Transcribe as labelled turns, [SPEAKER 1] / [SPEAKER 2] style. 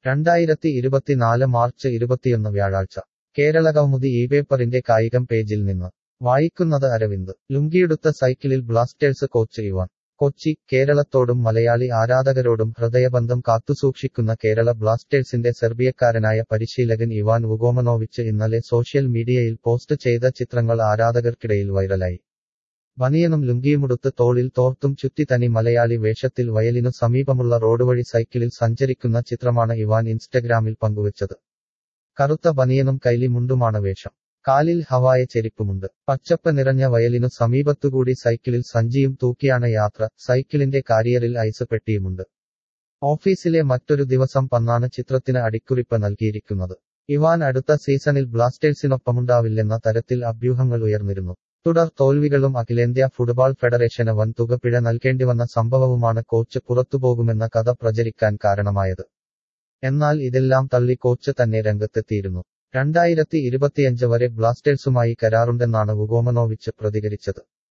[SPEAKER 1] രണ്ടായിരത്തി ഇരുപത്തിനാല് മാർച്ച് ഇരുപത്തിയൊന്ന് വ്യാഴാഴ്ച കേരള കൗമുദി ഈ പേപ്പറിന്റെ കായികം പേജിൽ നിന്ന് വായിക്കുന്നത് അരവിന്ദ് ലുങ്കിയെടുത്ത സൈക്കിളിൽ ബ്ലാസ്റ്റേഴ്സ് കോച്ച് ഇവാൻ കൊച്ചി കേരളത്തോടും മലയാളി ആരാധകരോടും ഹൃദയബന്ധം കാത്തുസൂക്ഷിക്കുന്ന കേരള ബ്ലാസ്റ്റേഴ്സിന്റെ സെർബിയക്കാരനായ പരിശീലകൻ ഇവാൻ വുഗോമനോവിച്ച് ഇന്നലെ സോഷ്യൽ മീഡിയയിൽ പോസ്റ്റ് ചെയ്ത ചിത്രങ്ങൾ ആരാധകർക്കിടയിൽ വൈറലായി ബനിയനും ലുങ്കിയുമുടുത്ത് തോളിൽ തോർത്തും ചുറ്റി തനി മലയാളി വേഷത്തിൽ വയലിനു സമീപമുള്ള റോഡ് വഴി സൈക്കിളിൽ സഞ്ചരിക്കുന്ന ചിത്രമാണ് ഇവാൻ ഇൻസ്റ്റഗ്രാമിൽ പങ്കുവച്ചത് കറുത്ത ബനിയനും കൈലി മുണ്ടുമാണ് വേഷം കാലിൽ ഹവായ ചെരിപ്പുമുണ്ട് പച്ചപ്പ് നിറഞ്ഞ വയലിനു സമീപത്തുകൂടി സൈക്കിളിൽ സഞ്ചിയും തൂക്കിയാണ് യാത്ര സൈക്കിളിന്റെ കാരിയറിൽ ഐസ് പെട്ടിയുമുണ്ട് ഓഫീസിലെ മറ്റൊരു ദിവസം പന്നാണ് ചിത്രത്തിന് അടിക്കുറിപ്പ് നൽകിയിരിക്കുന്നത് ഇവാൻ അടുത്ത സീസണിൽ ബ്ലാസ്റ്റേഴ്സിനൊപ്പമുണ്ടാവില്ലെന്ന തരത്തിൽ അഭ്യൂഹങ്ങൾ ഉയർന്നിരുന്നു തുടർ തോൽവികളും അഖിലേന്ത്യാ ഫുട്ബോൾ ഫെഡറേഷന് വൻ തുക പിഴ നൽകേണ്ടിവന്ന സംഭവവുമാണ് കോച്ച് പുറത്തുപോകുമെന്ന കഥ പ്രചരിക്കാൻ കാരണമായത് എന്നാൽ ഇതെല്ലാം തള്ളി കോച്ച് തന്നെ രംഗത്തെത്തിയിരുന്നു രണ്ടായിരത്തി ഇരുപത്തിയഞ്ച് വരെ ബ്ലാസ്റ്റേഴ്സുമായി കരാറുണ്ടെന്നാണ് വുഗോമനോവിച്ച് പ്രതികരിച്ചത്